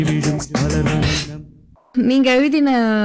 விடும் மலர்வண்ணம் நீங்க எழுதின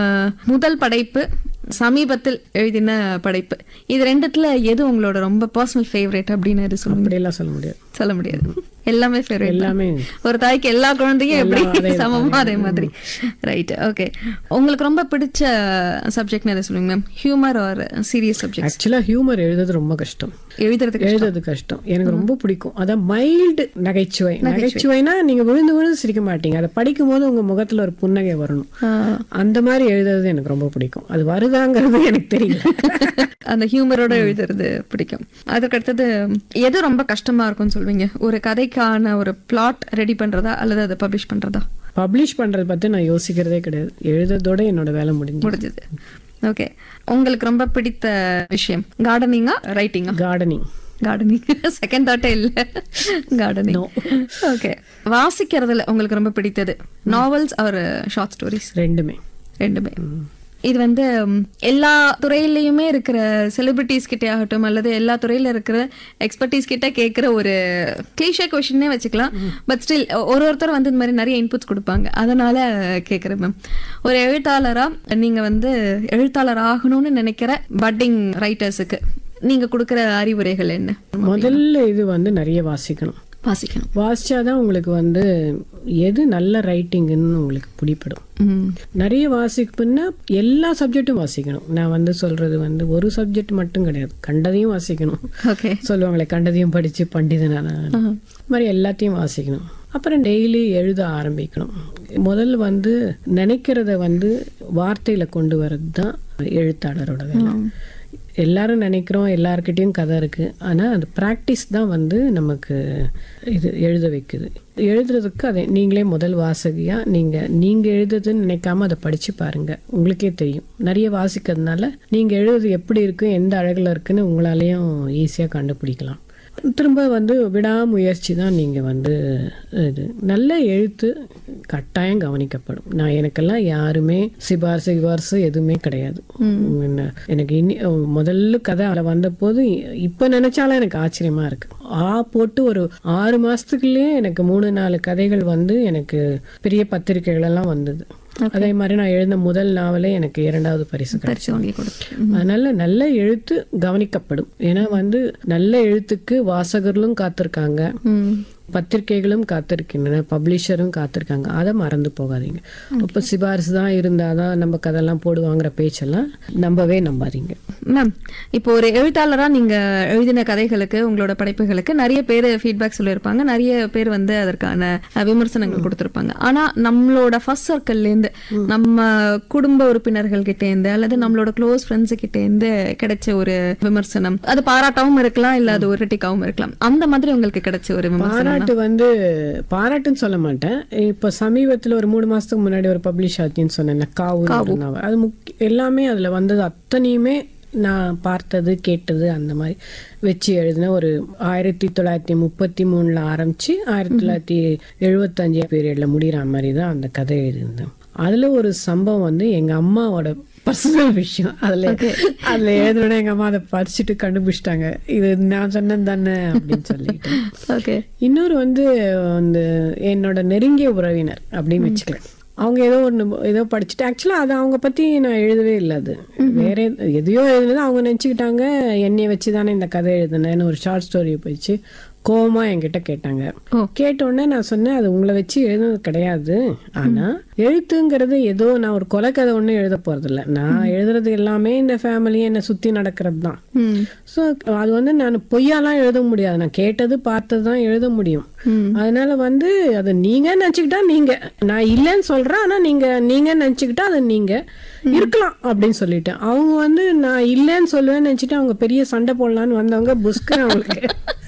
முதல் படைப்பு சமீபத்தில் எழுதின படைப்பு இது ரெண்டுத்துல எது உங்களோட ரொம்ப பர்சனல் ஃபேவரட் அப்படின்னு எது சொல்லுங்க அப்படியெல்லாம் சொல்ல முடியாது சொல்ல முடியாது எல்லாமே ஃபேவரட் எல்லாமே ஒரு தாய்க்கு எல்லா குழந்தையும் எல்லாம் எப்படி அதே சமமா அதே மாதிரி ரைட் ஓகே உங்களுக்கு ரொம்ப பிடிச்ச சப்ஜெக்ட்னு எதை சொல்லுங்க ma'am humour or serious subject ஆக்சுவலா ஹியூமர் எழுதுறது ரொம்ப கஷ்டம் எழுதுறதுக்கு எழுதுறது கஷ்டம் எனக்கு ரொம்ப பிடிக்கும் அதான் மைல்டு நகைச்சுவை நகைச்சுவைனா நீங்க விழுந்து விழுந்து சிரிக்க மாட்டீங்க அதை படிக்கும் போது உங்க முகத்துல ஒரு புன்னகை வரணும் ஆஹ், அந்த மாதிரி எழுதுறது எனக்கு ரொம்ப பிடிக்கும் அது வருதாங்கிறது எனக்கு தெரியல அந்த ஹியூமரோட எழுதுறது பிடிக்கும் அதுக்கு அடுத்தது எது ரொம்ப கஷ்டமா இருக்கும்னு சொல்வீங்க ஒரு கதைக்கான ஒரு பிளாட் ரெடி பண்றதா அல்லது அதை பப்ளிஷ் பண்றதா பப்ளிஷ் பண்றதை பத்தி நான் யோசிக்கிறதே கிடையாது எழுதுறதோட என்னோட வேலை முடிஞ்சு முடிஞ்சது ஓகே உங்களுக்கு ரொம்ப பிடித்த விஷயம் கார்டனிங்கா ரைட்டிங்கா கார்டனிங் கார்டனிங் செகண்ட் தாட்டே இல்ல கார்டனிங் ஓகே வாசிக்கிறதுல உங்களுக்கு ரொம்ப பிடித்தது நாவல்ஸ் ஆர் ஷார்ட் ஸ்டோரிஸ் ரெண்டுமே ரெண்டுமே இது வந்து ம், எல்லா துறையிலயுமே இருக்கிற செலிபிரிட்டிஸ் கிட்டே ஆகட்டும் அல்லது எல்லா துறையில இருக்கிற எக்ஸ்பர்டீஸ் கிட்ட கேட்கிற ஒரு கிளீஷே கொஷினே வச்சுக்கலாம் பட் ஸ்டில் ஒரு ஒருத்தர் வந்து இந்த மாதிரி நிறைய இன்புட்ஸ் கொடுப்பாங்க அதனால கேட்குறேன் மேம் ஒரு எழுத்தாளரா நீங்க வந்து எழுத்தாளர் ஆகணும்னு நினைக்கிற பட்டிங் ரைட்டர்ஸுக்கு நீங்க கொடுக்கிற அறிவுரைகள் என்ன முதல்ல இது வந்து நிறைய வாசிக்கணும் வாசிக்கணும் வாசிச்சாதான் உங்களுக்கு வந்து எது நல்ல ரைட்டிங்னு உங்களுக்கு பிடிப்படும் ம் நிறைய வாசிப்புன்னா எல்லா சப்ஜெக்ட்டும் வாசிக்கணும் நான் வந்து சொல்றது வந்து ஒரு சப்ஜெக்ட் மட்டும் கிடையாது கண்டதையும் வாசிக்கணும் ஓகே சொல்லுவாங்களே கண்டதையும் படிச்சு பண்டிதனான இந்த மாதிரி எல்லாத்தையும் வாசிக்கணும் அப்புறம் டெய்லி எழுத ஆரம்பிக்கணும் முதல்ல வந்து நினைக்கிறத வந்து வார்த்தையில கொண்டு வர்றது தான் எழுத்தாளரோட வேலை எல்லாரும் நினைக்கிறோம் எல்லார்கிட்டயும் கதை இருக்கு ஆனா அது ப்ராக்டிஸ் தான் வந்து நமக்கு இது எழுத வைக்குது எழுதுறதுக்கு அதை நீங்களே முதல் வாசகியா நீங்க நீங்க எழுதுறதுன்னு நினைக்காம அதை படிச்சு பாருங்க உங்களுக்கே தெரியும் நிறைய வாசிக்கிறதுனால நீங்க எழுதுறது எப்படி இருக்கு எந்த அழகுல இருக்குன்னு உங்களாலேயும் ஈஸியா கண்டுபிடிக்கலாம் திரும்ப வந்து விடாமுயற்சி தான் நீங்கள் வந்து இது நல்ல எழுத்து கட்டாயம் கவனிக்கப்படும் நான் எனக்கெல்லாம் யாருமே சிபாரிசு சிபாரிசு எதுவுமே கிடையாது என்ன- எனக்கு இனி முதல்ல கதை அதில் வந்தபோது இப்போ நினைச்சாலும் எனக்கு ஆச்சரியமா இருக்கு ஆ போட்டு ஒரு ஆறு மாசத்துக்குள்ளேயே எனக்கு மூணு நாலு கதைகள் வந்து எனக்கு பெரிய பத்திரிகைகள் எல்லாம் வந்தது அதே மாதிரி நான் எழுதின முதல் நாவலே எனக்கு இரண்டாவது பரிசு கிடைச்சது பரிசு வாங்கி கொடுத்து அதனால நல்ல எழுத்து கவனிக்கப்படும் ஏன்னா வந்து நல்ல எழுத்துக்கு வாசகர்களும் காத்திருக்காங்க ம் பத்திரிகைகளும் காத்திருக்கின்றன பப்ளிஷரும் காத்திருக்காங்க அதை மறந்து போகாதீங்க இப்போ சிபாரிசு தான் இருந்தாதான் நம்ம கதெல்லாம் போடுவாங்கிற பேச்செல்லாம் நம்பவே நம்பாதீங்க மேம் இப்போ ஒரு எழுத்தாளரா நீங்க எழுதின கதைகளுக்கு உங்களோட படைப்புகளுக்கு நிறைய பேர் ஃபீட்பேக் சொல்லியிருப்பாங்க நிறைய பேர் வந்து அதற்கான அஹ், விமர்சனங்கள் கொடுத்திருப்பாங்க ஆனா நம்மளோட ஃபர்ஸ்ட் சர்க்கிள்ல இருந்து நம்ம குடும்ப உறுப்பினர்கள் கிட்ட இருந்து அல்லது நம்மளோட க்ளோஸ் ஃப்ரெண்ட்ஸ் கிட்ட இருந்து கிடைச்ச ஒரு விமர்சனம் அது பாராட்டாவும் இருக்கலாம் இல்ல அது ஒரு கிரிட்டிக்காவும் இருக்கலாம் அந்த மாதிரி உங்களுக்கு கிடைச்ச ஒரு விமர்சனம் பாராட்டு வந்து பாராட்டுன்னு சொல்ல மாட்டேன் இப்போ சமீபத்தில் ஒரு மூணு மாசத்துக்கு முன்னாடி ஒரு பப்ளிஷ் ஆச்சுன்னு சொன்னேன் காவு நாவல். அது முக்கிய எல்லாமே அதுல வந்தது அத்தனையுமே நான் பார்த்தது கேட்டது அந்த மாதிரி வச்சு எழுதின ஒரு ஆயிரத்தி தொள்ளாயிரத்தி முப்பத்தி மூணுல ஆரம்பிச்சு ஆயிரத்தி தொள்ளாயிரத்தி எழுபத்தஞ்சு பீரியட்ல முடிகிற மாதிரி தான் அந்த கதை எழுதியிருந்தேன் அதுல ஒரு சம்பவம் வந்து எங்க அம்மாவோட பர்சனல் விஷயம் அதுல அதுல எழுதுனோட எங்க அம்மா அதை படிச்சுட்டு கண்டுபிடிச்சிட்டாங்க இது நான் சொன்னது தானே அப்படின்னு சொல்லிட்டு ஓகே இன்னொரு வந்து அந்த என்னோட நெருங்கிய உறவினர் அப்படின்னு வச்சுக்கலாம் அவங்க ஏதோ ஒன்று ஏதோ படிச்சுட்டு ஆக்சுவலாக அது அவங்க பற்றி நான் எழுதவே இல்லை அது வேற எது- எதையோ எழுதுனது அவங்க நினச்சிக்கிட்டாங்க என்னைய வச்சு தானே இந்த கதை எழுதுனேன்னு ஒரு ஷார்ட் ஸ்டோரி போயிடுச்சு கோவமா என்கிட்ட கேட்டாங்க ஓ. கேட்ட உடனே நான் சொன்னேன் அது உங்களை வச்சு எழுதுனது கிடையாது ஆனா எழுத்துங்கிறது ஏதோ நான் ஒரு கொலைக்கதை ஒன்றும் எழுத போறதில்ல நான் எழுதுறது எல்லாமே இந்த ஃபேமிலியை என்னை சுத்தி நடக்கிறது தான் ம் ஸோ அது வந்து நான் பொய்யாலாம் எழுத முடியாது நான் கேட்டது பார்த்தது தான் எழுத முடியும் அதனால வந்து அது நீங்க நினச்சிக்கிட்டா நீங்க நான் இல்லைன்னு சொல்றேன் ஆனா நீங்க நீங்க நினச்சிக்கிட்டா அது நீங்க இருக்கலாம் அப்படின்னு சொல்லிட்டேன் அவங்க வந்து நான் இல்லைன்னு சொல்லுவேன்னு நினச்சிட்டு அவங்க பெரிய சண்டை போடலான்னு வந்தவங்க புஸ்க்கு அவங்களுக்கு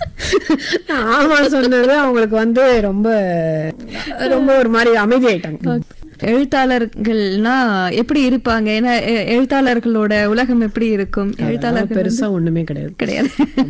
நான் ஆமான்னு சொன்னது அவங்களுக்கு வந்து ரொம்ப ரொம்ப ஒரு மாதிரி அமைதியாயிட்டாங்க எழுத்தாளர்கள்னா எப்படி இருப்பாங்க ஏன்னா எ- எழுத்தாளர்களோட உலகம் எப்படி இருக்கும் எழுத்தாளர்கள் பெருசா ஒண்ணுமே கிடையாது கிடையாது